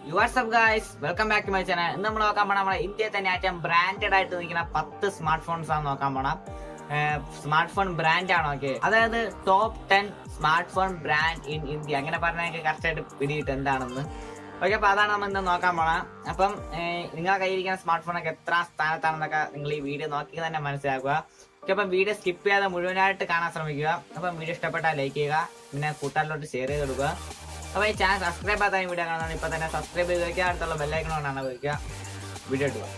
WhatsApp guys welcome back to my channel ഇന്ന് നമ്മൾ നോക്കാൻ പോണ നമ്മുടെ ഇന്ത്യയിൽ തന്നെ ഏറ്റവും ബ്രാൻഡഡ് ആയിട്ട് നിൽക്കുന്ന പത്ത് സ്മാർട്ട് ഫോൺസ് ആണ് നോക്കാൻ പോണ സ്മാർട്ട് ഫോൺ ബ്രാൻഡ് ആണ് ഓക്കെ അതായത് top ten smartphone brand in India അങ്ങനെ പറഞ്ഞാൽ കറക്റ്റ് ആയിട്ട് പിടിയിട്ട് എന്താണെന്ന് ഓക്കെ അപ്പൊ അതാണ് നമ്മൾ ഇന്ന് നോക്കാൻ പോണ അപ്പം നിങ്ങളെ കയ്യിരിക്കുന്ന സ്മാർട്ട് ഫോണൊക്കെ എത്ര സ്ഥാനത്താണെന്നൊക്കെ നിങ്ങൾ ഈ വീഡിയോ നോക്കി തന്നെ മനസ്സിലാക്കുക ഓക്കെ അപ്പം വീഡിയോ സ്കിപ്പ് ചെയ്യാതെ മുഴുവനായിട്ട് കാണാൻ ശ്രമിക്കുക അപ്പം വീഡിയോ ഇഷ്ടപ്പെട്ടാൽ ലൈക്ക് ചെയ്യുക പിന്നെ കൂട്ടുകാരിലോട്ട് ഷെയർ ചെയ്ത് കൊടുക്കുക അപ്പൊ ഈ ചാനൽ സബ്സ്ക്രൈബ് ചെയ്യാത്ത വീഡിയോ കാണാൻ ഇപ്പൊ തന്നെ സബ്സ്ക്രൈബ് ചെയ്ത് വെക്കുക അടുത്തുള്ള ബെല്ലൈക്കൺ കൊണ്ടാണ് വെക്കുക വീഡിയോ ഇട്ടുക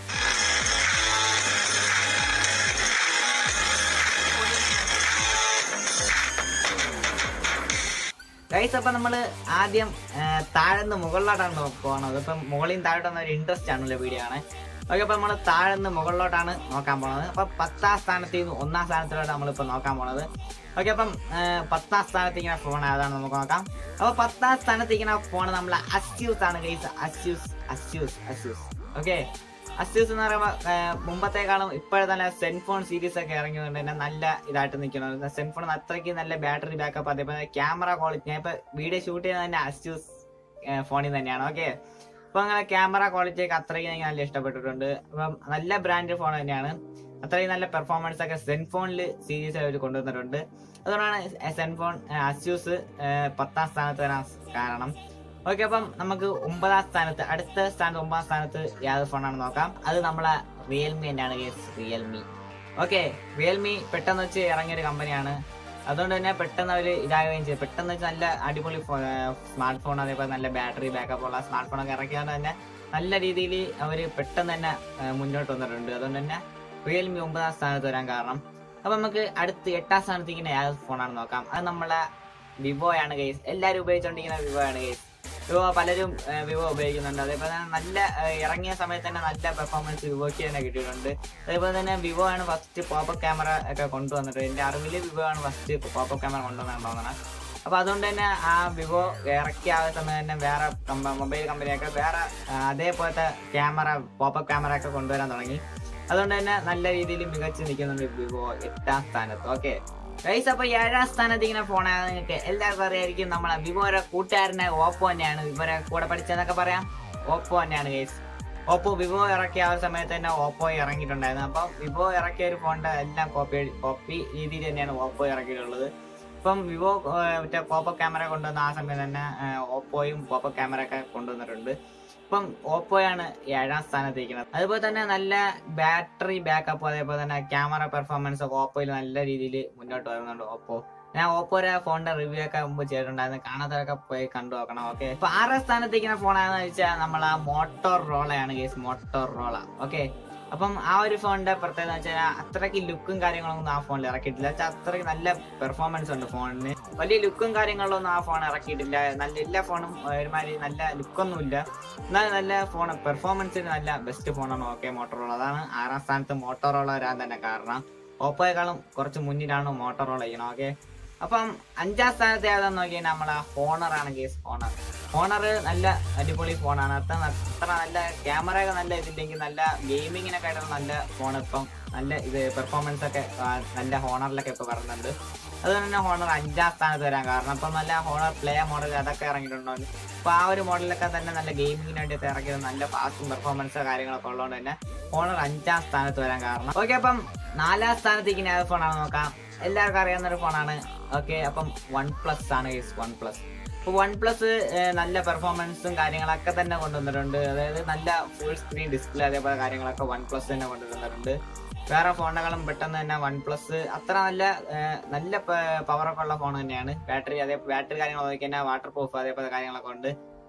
ഗൈസ് അപ്പൊ നമ്മള് ആദ്യം താഴെന്ന് മുകളിലോട്ടാണ് പോണത് ഇപ്പം മുകളിൽ താഴോട്ട് വന്ന ഒരു ഇൻട്രസ്റ്റ് ആണല്ലോ വീഡിയോ ആണ് ഓക്കെ അപ്പൊ നമ്മള് താഴെന്ന് മുകളിലോട്ടാണ് നോക്കാൻ പോണത് അപ്പൊ പത്താം സ്ഥാനത്ത് നിന്ന് ഒന്നാം സ്ഥാനത്തിലോട്ട് നമ്മളിപ്പോ നോക്കാൻ പോണത് ഓക്കെ അപ്പം പത്താം സ്ഥാനത്ത് ഇങ്ങനെ ഫോൺ ഏതാണ് നമുക്ക് നോക്കാം അപ്പൊ പത്താം സ്ഥാനത്ത് ഇങ്ങനെ ഫോൺ നമ്മളെ അസ്യൂസ് ആണ് guys Asus Asus Asus okay Asus എന്ന് പറയുമ്പോൾ മുമ്പത്തേക്കാളും ഇപ്പോഴത്തെ തന്നെ സെൻഫോൺ സീരീസ് ഒക്കെ ഇറങ്ങിയതുകൊണ്ട് തന്നെ നല്ല ഇതായിട്ട് നിൽക്കണം സെൻഫോൺ അത്രയ്ക്ക് നല്ല ബാറ്ററി ബാക്കപ്പ് അതേപോലെ ക്യാമറ ക്വാളിറ്റി ഞാൻ ഇപ്പൊ വീഡിയോ ഷൂട്ട് ചെയ്യുന്നത് തന്നെ അസ്യൂസ് ഫോണിൽ തന്നെയാണ് ഓക്കെ അപ്പൊ അങ്ങനെ ക്യാമറ ക്വാളിറ്റി ഒക്കെ അത്രയ്ക്ക് എനിക്ക് നല്ല ഇഷ്ടപ്പെട്ടിട്ടുണ്ട് അപ്പം നല്ല ബ്രാൻഡ് ഫോൺ തന്നെയാണ് അത്രയും നല്ല പെർഫോമൻസ് ഒക്കെ സെൻഫോണിൽ സീരീസ് അവർ കൊണ്ടുവന്നിട്ടുണ്ട് അതുകൊണ്ടാണ് സെൻഫോൺ അസ്യൂസ് പത്താം സ്ഥാനത്ത് വരാൻ കാരണം ഓക്കെ അപ്പം നമുക്ക് ഒമ്പതാം സ്ഥാനത്ത് അടുത്ത സ്ഥാനത്ത് ഒമ്പതാം സ്ഥാനത്ത് യാതൊരു ഫോണാണ് നോക്കാം അത് നമ്മളെ റിയൽമി തന്നെയാണ് കേസ് റിയൽമി ഓക്കെ റിയൽമി പെട്ടെന്ന് വെച്ച് ഇറങ്ങിയൊരു കമ്പനിയാണ് അതുകൊണ്ട് തന്നെ പെട്ടെന്ന് അവർ ഇതാകുകയും ചെയ്തു പെട്ടെന്ന് വെച്ച് നല്ല അടിപൊളി സ്മാർട്ട് ഫോൺ അതേപോലെ നല്ല ബാറ്ററി ബാക്കപ്പ് ഉള്ള സ്മാർട്ട് ഫോണൊക്കെ ഇറക്കിയതുകൊണ്ട് തന്നെ നല്ല രീതിയിൽ അവർ പെട്ടെന്ന് തന്നെ മുന്നോട്ട് വന്നിട്ടുണ്ട് അതുകൊണ്ട് തന്നെ റിയൽമി ഒമ്പതാം സ്ഥാനത്ത് വരാൻ കാരണം അപ്പൊ നമുക്ക് അടുത്ത് എട്ടാം സ്ഥാനത്ത് ഇങ്ങനെ ഏത് ഫോണാണ് നോക്കാം അത് നമ്മളെ വിവോ ആണ് ഗൈസ് എല്ലാവരും ഉപയോഗിച്ചുകൊണ്ടിരിക്കുന്ന വിവോ ആണ് ഗൈസ് വിവോ പലരും വിവോ ഉപയോഗിക്കുന്നുണ്ട് അതേപോലെ തന്നെ നല്ല ഇറങ്ങിയ സമയത്ത് തന്നെ നല്ല പെർഫോമൻസ് വിവോയ്ക്ക് തന്നെ കിട്ടിയിട്ടുണ്ട് അതേപോലെ തന്നെ വിവോ ആണ് ഫസ്റ്റ് പോപ്പപ്പ് ക്യാമറ ഒക്കെ കൊണ്ടുവന്നിട്ട് എൻ്റെ അറിവിൽ വിവോ ആണ് ഫസ്റ്റ് പോപ്പപ്പ് ക്യാമറ കൊണ്ടുവന്നിട്ടുണ്ടാകുന്നത് അപ്പൊ അതുകൊണ്ട് തന്നെ ആ വിവോ ഇറക്കിയ ആ സമയം തന്നെ വേറെ മൊബൈൽ കമ്പനിയൊക്കെ വേറെ അതേപോലത്തെ ക്യാമറ പോപ്പപ്പ് ക്യാമറ ഒക്കെ കൊണ്ടുവരാൻ തുടങ്ങി അതുകൊണ്ട് തന്നെ നല്ല രീതിയിൽ മികച്ചു നിൽക്കുന്നുണ്ട് വിവോ എട്ടാം സ്ഥാനത്ത് ഓക്കെ ഗൈസ് അപ്പൊ ഏഴാം സ്ഥാനത്ത് ഇങ്ങനെ ഫോണാണ് നിങ്ങൾക്ക് എല്ലാവർക്കും അറിയായിരിക്കും നമ്മളെ വിവോയുടെ കൂട്ടുകാരനെ ഓപ്പോ തന്നെയാണ് വിവരെ കൂടെ പഠിച്ചതെന്നൊക്കെ പറയാം ഓപ്പോ തന്നെയാണ് ഗൈസ് ഓപ്പോ വിവോ ഇറക്കിയ ആ സമയത്ത് തന്നെ ഓപ്പോ ഇറങ്ങിയിട്ടുണ്ടായിരുന്നു അപ്പം വിവോ ഇറക്കിയ ഒരു ഫോണിന്റെ എല്ലാം കോപ്പി കോപ്പി രീതിയിൽ തന്നെയാണ് ഓപ്പോ ഇറക്കിയിട്ടുള്ളത് ഇപ്പം വിവോ മറ്റേ പോപ്പോ ക്യാമറ കൊണ്ടുവന്ന ആ സമയം തന്നെ ഓപ്പോയും പോപ്പോ ക്യാമറ ഒക്കെ കൊണ്ടുവന്നിട്ടുണ്ട് ഇപ്പം ഓപ്പോയാണ് ഏഴാം സ്ഥാനത്ത് ഇരിക്കുന്നത് അതുപോലെ തന്നെ നല്ല ബാറ്ററി ബാക്കപ്പ് അതേപോലെ തന്നെ ക്യാമറ പെർഫോമൻസ് ഒക്കെ ഓപ്പോയിൽ നല്ല രീതിയിൽ മുന്നോട്ട് വരുന്നുണ്ട് ഓപ്പോ ഞാൻ ഓപ്പോയുടെ ഫോണിന്റെ റിവ്യൂ ഒക്കെ മുമ്പ് ചെയ്തിട്ടുണ്ടായിരുന്നു കാണാത്തവരൊക്കെ പോയി കണ്ടു നോക്കണം ഓക്കെ ഇപ്പൊ ആറാം സ്ഥാനത്തേക്കുന്ന ഫോണാണെന്ന് വെച്ചാൽ നമ്മളെ മോട്ടോർ റോളയാണ് കേസ് മോട്ടോർ റോള ഓക്കെ അപ്പം ആ ഒരു ഫോണിന്റെ പ്രത്യേകത വെച്ചാൽ അത്രയ്ക്ക് ലുക്കും കാര്യങ്ങളൊന്നും ആ ഫോണിൽ ഇറക്കിയിട്ടില്ല വെച്ചാൽ അത്രയ്ക്ക് നല്ല പെർഫോമൻസ് ഉണ്ട് ഫോണിന് വലിയ ലുക്കും കാര്യങ്ങളൊന്നും ആ ഫോൺ ഇറക്കിയിട്ടില്ല നല്ല എല്ലാ ഫോണും ഒരുമാതിരി നല്ല ലുക്കൊന്നും ഇല്ല എന്നാൽ നല്ല ഫോൺ പെർഫോമൻസിന് നല്ല ബെസ്റ്റ് ഫോണാണ് ഓക്കെ മോട്ടോറോള അതാണ് ആറാം സ്ഥാനത്ത് മോട്ടോറോള വരാൻ തന്നെ കാരണം ഓപ്പോയെക്കാളും കുറച്ച് മുന്നിലാണ് മോട്ടോറോള ചെയ്യണം ഓക്കെ അപ്പം അഞ്ചാം സ്ഥാനത്ത് ഏതാന്ന് നോക്കിയാൽ നമ്മളെ ഹോണർ ആണ് കേസ് ഹോണർ ഹോണർ നല്ല അടിപൊളി ഫോണാണ് അത്ര അത്ര നല്ല ക്യാമറ ഒക്കെ നല്ല ഇതില്ലെങ്കിൽ നല്ല ഗെയിമിങ്ങിനൊക്കെ ആയിട്ടുള്ള നല്ല ഫോൺ ഇപ്പം നല്ല ഇത് പെർഫോമൻസ് ഒക്കെ നല്ല ഹോണറിലൊക്കെ ഇപ്പൊ വരുന്നുണ്ട് അതുകൊണ്ട് തന്നെ ഹോണർ അഞ്ചാം സ്ഥാനത്ത് വരാൻ കാരണം ഇപ്പം നല്ല ഹോണർ പ്ലേ മോഡൽ അതൊക്കെ ഇറങ്ങിയിട്ടുണ്ടോ അപ്പൊ ആ ഒരു മോഡലൊക്കെ തന്നെ നല്ല ഗെയിമിങ്ങിന് വേണ്ടിയിട്ട് ഇറക്കിയത് നല്ല ഫാസ്റ്റും പെർഫോമൻസോ കാര്യങ്ങളൊക്കെ ഉള്ളതുകൊണ്ട് തന്നെ ഹോണർ അഞ്ചാം സ്ഥാനത്ത് വരാൻ കാരണം ഓക്കെ അപ്പം നാലാം സ്ഥാനത്തേക്ക് ഇനി ഏത് ഫോണാണ് നോക്കാം എല്ലാവർക്കും അറിയാവുന്ന ഒരു ഫോണാണ് ഓക്കെ അപ്പം വൺ പ്ലസ് ആണ് കേസ് വൺ പ്ലസ് ഇപ്പൊ വൺ പ്ലസ് നല്ല പെർഫോമൻസും കാര്യങ്ങളൊക്കെ തന്നെ കൊണ്ടുവന്നിട്ടുണ്ട് അതായത് നല്ല ഫുൾ സ്ക്രീൻ ഡിസ്പ്ലേ അതേപോലെ കാര്യങ്ങളൊക്കെ വൺ പ്ലസ് തന്നെ കൊണ്ടുവന്നിട്ടുണ്ട് വേറെ ഫോണുകളും പെട്ടെന്ന് തന്നെ വൺ പ്ലസ് അത്ര നല്ല നല്ല പവറൊക്കെ ഉള്ള ഫോൺ തന്നെയാണ് ബാറ്ററി അതേ ബാറ്ററി കാര്യങ്ങൾ നോക്കി തന്നെ വാട്ടർ പ്രൂഫ് അതേപോലെ കാര്യങ്ങളൊക്കെ ഉണ്ട്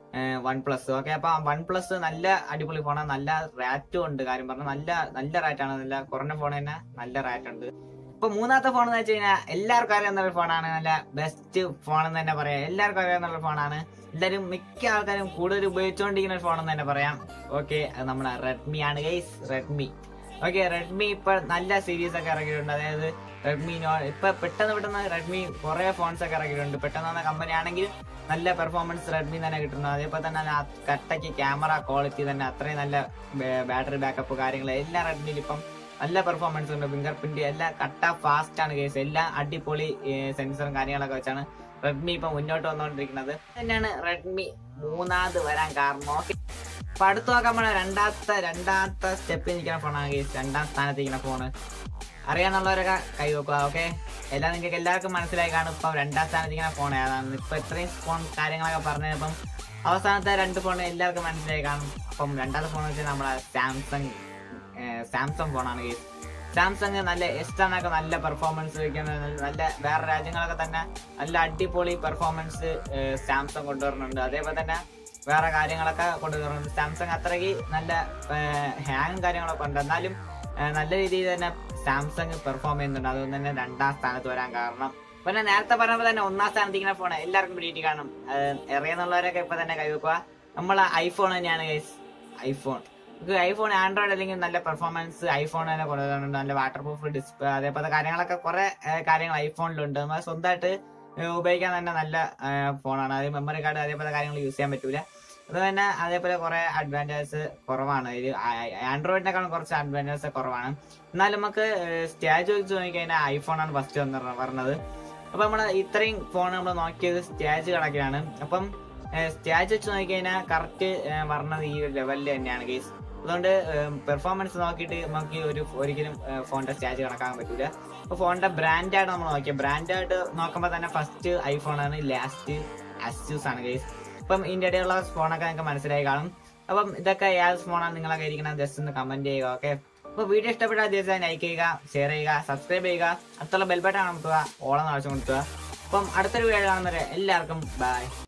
വൺ പ്ലസ് ഓക്കെ അപ്പൊ വൺ പ്ലസ് നല്ല അടിപൊളി ഫോണാണ് നല്ല റാറ്റും ഉണ്ട് കാര്യം പറഞ്ഞാൽ നല്ല നല്ല റാറ്റാണ് നല്ല കുറഞ്ഞ ഫോൺ തന്നെ നല്ല റാറ്റ് ഉണ്ട് ഇപ്പൊ മൂന്നാമത്തെ ഫോൺ എന്ന് വെച്ച് കഴിഞ്ഞാൽ എല്ലാവർക്കും അറിയാവുന്ന ഒരു ഫോണാണ് നല്ല ബെസ്റ്റ് ഫോൺ എന്ന് തന്നെ പറയാം എല്ലാവർക്കും അറിയാവുന്ന ഒരു ഫോണാണ് എല്ലാവരും മിക്ക ആൾക്കാരും കൂടുതൽ ഉപയോഗിച്ചുകൊണ്ടിരിക്കുന്ന ഒരു ഫോൺ എന്ന് തന്നെ പറയാം ഓക്കെ അത് നമ്മളെ റെഡ്മി ആണ് ഗൈസ് റെഡ്മി ഓക്കെ റെഡ്മി ഇപ്പൊ നല്ല സീരീസ് ഒക്കെ ഇറക്കിയിട്ടുണ്ട് അതായത് റെഡ്മി നോ ഇപ്പൊ പെട്ടെന്ന് പെട്ടെന്ന് റെഡ്മി കുറെ ഫോൺസ് ഒക്കെ ഇറക്കിയിട്ടുണ്ട് പെട്ടെന്ന് വന്ന കമ്പനി ആണെങ്കിൽ നല്ല പെർഫോമൻസ് റെഡ്മി തന്നെ കിട്ടുന്നു അതേപോലെ തന്നെ കട്ടയ്ക്ക് ക്യാമറ ക്വാളിറ്റി തന്നെ അത്രയും നല്ല ബാറ്ററി ബാക്കപ്പ് കാര്യങ്ങൾ എല്ലാം റെഡ്മിയിൽ ഇപ്പം നല്ല പെർഫോമൻസ് ഉണ്ട് ഫിംഗർ പ്രിന്റ് എല്ലാം കട്ട ഫാസ്റ്റ് ആണ് കേസ് എല്ലാം അടിപൊളി സെൻസറും കാര്യങ്ങളൊക്കെ വെച്ചാണ് റെഡ്മി ഇപ്പൊ മുന്നോട്ട് വന്നുകൊണ്ടിരിക്കുന്നത് തന്നെയാണ് റെഡ്മി മൂന്നാമത് വരാൻ കാരണം ഓക്കെ അപ്പൊ അടുത്ത് നോക്കാൻ പോണ രണ്ടാമത്തെ രണ്ടാമത്തെ സ്റ്റെപ്പിൽ നിൽക്കുന്ന ഫോണാണ് ഗൈസ് രണ്ടാം സ്ഥാനത്ത് ഇരിക്കുന്ന ഫോണ് അറിയാന്നുള്ളവരൊക്കെ കൈ വെക്കുക ഓക്കെ എല്ലാം നിങ്ങൾക്ക് എല്ലാവർക്കും മനസ്സിലായി കാണും ഇപ്പം രണ്ടാം സ്ഥാനത്ത് ഇരിക്കുന്ന ഫോൺ ഏതാണ് ഇപ്പൊ ഇത്രയും ഫോൺ കാര്യങ്ങളൊക്കെ പറഞ്ഞപ്പം അവസാനത്തെ രണ്ട് ഫോൺ എല്ലാവർക്കും മനസ്സിലായി കാണും അപ്പം രണ്ടാമത്തെ ഫോൺ വെച്ചാൽ നമ്മളെ സാംസങ് സാംസങ് ഫോണാണ് ഗൈസ് സാംസങ് നല്ല എക്സ്ട്രാനൊക്കെ നല്ല പെർഫോമൻസ് വയ്ക്കുന്ന നല്ല വേറെ രാജ്യങ്ങളൊക്കെ തന്നെ നല്ല അടിപൊളി പെർഫോമൻസ് സാംസങ് കൊണ്ടുവരുന്നുണ്ട് അതേപോലെ തന്നെ വേറെ കാര്യങ്ങളൊക്കെ കൊണ്ടുവരുന്നുണ്ട് സാംസങ് അത്രയ്ക്ക് നല്ല ഹാങ്ങും കാര്യങ്ങളൊക്കെ ഉണ്ട് എന്നാലും ഏഹ്, നല്ല രീതിയിൽ തന്നെ സാംസങ് പെർഫോം ചെയ്യുന്നുണ്ട് അതുകൊണ്ട് തന്നെ രണ്ടാം സ്ഥാനത്ത് വരാൻ കാരണം പിന്നെ നേരത്തെ പറഞ്ഞപ്പോൾ തന്നെ ഒന്നാം സ്ഥാനത്ത് ഇരിക്കുന്ന ഫോൺ എല്ലാവർക്കും പിടിയിട്ട് കാണും അറിയാന്നുള്ളവരൊക്കെ ഇപ്പൊ തന്നെ കൈവെക്കുക നമ്മളെ ഐഫോൺ തന്നെയാണ് ഗൈസ് ഐഫോൺ നമുക്ക് ഐഫോൺ ആൻഡ്രോയിഡ് അല്ലെങ്കിൽ നല്ല പെർഫോമൻസ് ഐഫോൺ തന്നെ കൊണ്ടുവരുന്നുണ്ട് നല്ല വാട്ടർ പ്രൂഫ് ഡിസ്പ്ലേ അതേപോലെ കാര്യങ്ങളൊക്കെ കുറെ കാര്യങ്ങൾ ഐഫോണിലുണ്ട് നമ്മൾ സ്വന്തമായിട്ട് ഏഹ്, ഉപയോഗിക്കാൻ തന്നെ നല്ല ഫോണാണ് അത് മെമ്മറി കാർഡ് അതേപോലെ കാര്യങ്ങൾ യൂസ് ചെയ്യാൻ പറ്റൂല അത് തന്നെ അതേപോലെ കുറെ അഡ്വാൻറ്റേജസ് കുറവാണ് ഇതിൽ ആൻഡ്രോയിഡിനെക്കാളും കുറച്ച് അഡ്വാൻറ്റേജസ് കുറവാണ് എന്നാലും നമുക്ക് സ്റ്റേജ് വെച്ച് നോക്കിക്കഴിഞ്ഞാൽ ഐഫോണാണ് ഫസ്റ്റ് വന്ന് പറഞ്ഞത് അപ്പൊ നമ്മൾ ഇത്രയും ഫോൺ നമ്മൾ നോക്കിയത് സ്റ്റേജ് കണക്കിലാണ് അപ്പം സ്റ്റേജ് വെച്ച് നോക്കിക്കഴിഞ്ഞാൽ കറക്റ്റ് പറഞ്ഞത് ഈ ഒരു ലെവലിൽ തന്നെയാണ് കേസ് അതുകൊണ്ട് പെർഫോമൻസ് നോക്കിയിട്ട് നമുക്ക് ഒരു ഒരിക്കലും ഫോണിന്റെ സ്റ്റേജ് കണക്കാക്കാൻ പറ്റൂല അപ്പൊ ഫോണിന്റെ ബ്രാൻഡായിട്ട് നമ്മൾ നോക്കിയത് ബ്രാൻഡായിട്ട് നോക്കുമ്പോൾ തന്നെ ഫസ്റ്റ് ഐഫോൺ ആണ് ലാസ്റ്റ് അസ്യൂസ് ആണ് കേസ് അപ്പം ഇതിന്റെ ഇടയിലുള്ള ഫോണൊക്കെ നിങ്ങൾക്ക് മനസ്സിലായി കാണും അപ്പം ഇതൊക്കെ ഏത് ഫോണാണ് നിങ്ങളൊക്കെ ഇരിക്കുന്നത് ജസ്റ്റ് ഒന്ന് കമന്റ് ചെയ്യുക ഓക്കെ അപ്പൊ വീഡിയോ ഇഷ്ടപ്പെട്ടാൽ തീർച്ചയായും ലൈക്ക് ചെയ്യുക ഷെയർ ചെയ്യുക സബ്സ്ക്രൈബ് ചെയ്യുക അടുത്തുള്ള ബെൽബട്ടൺ അമർത്തുക ഓളം ആവശ്യം കൊടുക്കുക അപ്പം അടുത്തൊരു വീഡിയോ കാണുന്നവരെ എല്ലാവർക്കും ബൈ